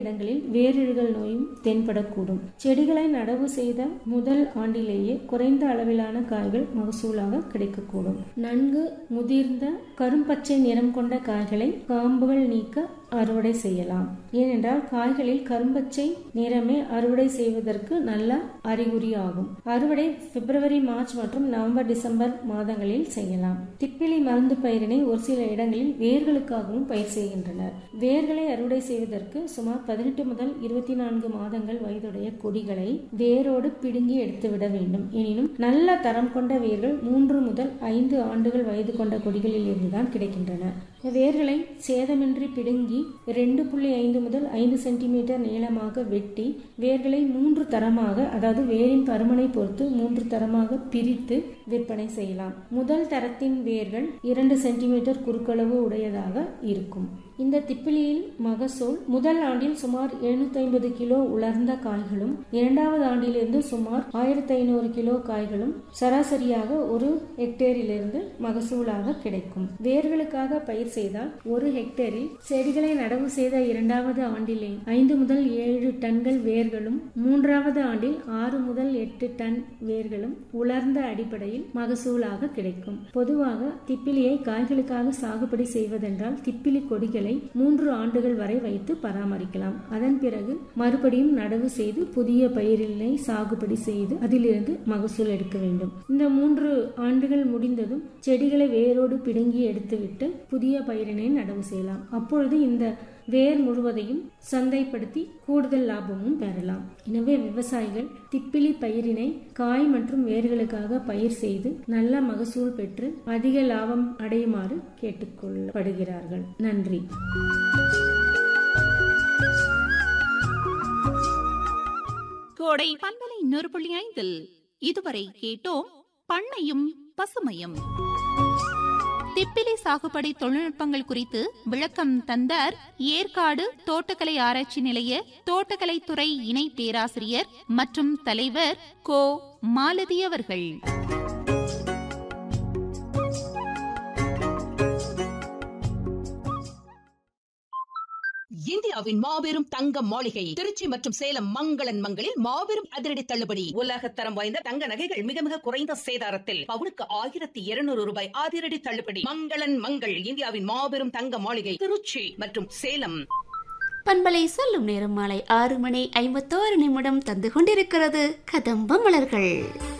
இடங்களில் வேரிழுகல் நோயும் தென்படக்கூடும் செடிகளை நடவு செய்த முதல் ஆண்டிலேயே குறைந்த அளவிலான காய்கள் மகசூலாக கிடைக்கக்கூடும் நன்கு முதிர்ந்த கரும்பச்சை நிறம் கொண்ட காய்களை காம்புகள் நீக்க அறுவடை செய்யலாம் ஏனென்றால் காய்களில் கரும்பச்சை நிறமே அறுவடை செய்வதற்கு நல்ல அறிகுறி ஆகும் அறுவடை பிப்ரவரி மார்ச் மற்றும் நவம்பர் டிசம்பர் மாதங்களில் செய்யலாம் திப்பிலி மருந்து பயிரினை ஒரு சில இடங்களில் வேர்களுக்காகவும் பயிர் செய்கின்றனர் வேர்களை அறுவடை செய்வதற்கு சுமார் பதினெட்டு முதல் இருபத்தி நான்கு மாதங்கள் வயதுடைய கொடிகளை வேரோடு பிடுங்கி எடுத்துவிட வேண்டும் எனினும் நல்ல தரம் கொண்ட வேர்கள் மூன்று முதல் ஐந்து ஆண்டுகள் வயது கொண்ட கொடிகளில் இருந்துதான் கிடைக்கின்றன வேர்களை சேதமின்றி பிடுங்கி ரெண்டு புள்ளி ஐந்து முதல் ஐந்து சென்டிமீட்டர் நீளமாக வெட்டி வேர்களை மூன்று தரமாக அதாவது வேரின் பருமனை பொறுத்து மூன்று தரமாக பிரித்து விற்பனை செய்யலாம் முதல் தரத்தின் வேர்கள் இரண்டு சென்டிமீட்டர் குறுக்களவு உடையதாக இருக்கும் இந்த திப்பிலியில் மகசூல் முதல் ஆண்டில் சுமார் எழுநூத்தி ஐம்பது கிலோ உலர்ந்த காய்களும் இரண்டாவது ஆண்டிலிருந்து சுமார் ஆயிரத்தி ஐநூறு கிலோ காய்களும் சராசரியாக ஒரு ஹெக்டேரிலிருந்து மகசூலாக கிடைக்கும் வேர்களுக்காக பயிர் செய்தால் ஒரு ஹெக்டேரில் செடிகளை நடவு செய்த இரண்டாவது ஆண்டிலே ஐந்து முதல் ஏழு டன்கள் வேர்களும் மூன்றாவது ஆண்டில் ஆறு முதல் எட்டு டன் வேர்களும் உலர்ந்த அடிப்படையில் மகசூலாக கிடைக்கும் பொதுவாக திப்பிலியை காய்களுக்காக சாகுபடி செய்வதென்றால் திப்பிலி கொடிகளை மூன்று ஆண்டுகள் வரை வைத்து பராமரிக்கலாம் அதன் பிறகு மறுபடியும் நடவு செய்து புதிய பயிரினை சாகுபடி செய்து அதிலிருந்து மகசூல் எடுக்க வேண்டும் இந்த மூன்று ஆண்டுகள் முடிந்ததும் செடிகளை வேரோடு பிடுங்கி எடுத்துவிட்டு புதிய பயிரினை நடவு செய்யலாம் அப்பொழுது இந்த வேர் முழுவதையும் சந்தைப்படுத்தி கூடுதல் லாபமும் பெறலாம் எனவே விவசாயிகள் திப்பிலி பயிரினை காய் மற்றும் வேர்களுக்காக பயிர் செய்து நல்ல மகசூல் பெற்று அதிக லாபம் அடையுமாறு கேட்டுக்கொள்ளப்படுகிறார்கள் நன்றி கோடை பண்பலை நூறு புள்ளி ஐந்தில் இதுவரை கேட்டோம் பண்ணையும் பசுமையும் திப்பிலி சாகுபடி தொழில்நுட்பங்கள் குறித்து விளக்கம் தந்தார் ஏற்காடு தோட்டக்கலை ஆராய்ச்சி நிலைய தோட்டக்கலைத்துறை இணை பேராசிரியர் மற்றும் தலைவர் கோ மாலதி அவர்கள் இந்தியாவின் மாபெரும் தங்க மாளிகை திருச்சி மற்றும் சேலம் மங்களன் மங்களில் மாபெரும் அதிரடி தள்ளுபடி உலகத்தரம் வாய்ந்த தங்க நகைகள் மிக மிக குறைந்த சேதாரத்தில் பவுனுக்கு ஆயிரத்தி இருநூறு ரூபாய் அதிரடி தள்ளுபடி மங்களன் மங்கள் இந்தியாவின் மாபெரும் தங்க மாளிகை திருச்சி மற்றும் சேலம் பண்பலை சொல்லும் நேரம் மாலை ஆறு மணி ஐம்பத்தோரு நிமிடம் தந்து கொண்டிருக்கிறது கதம்ப மலர்கள்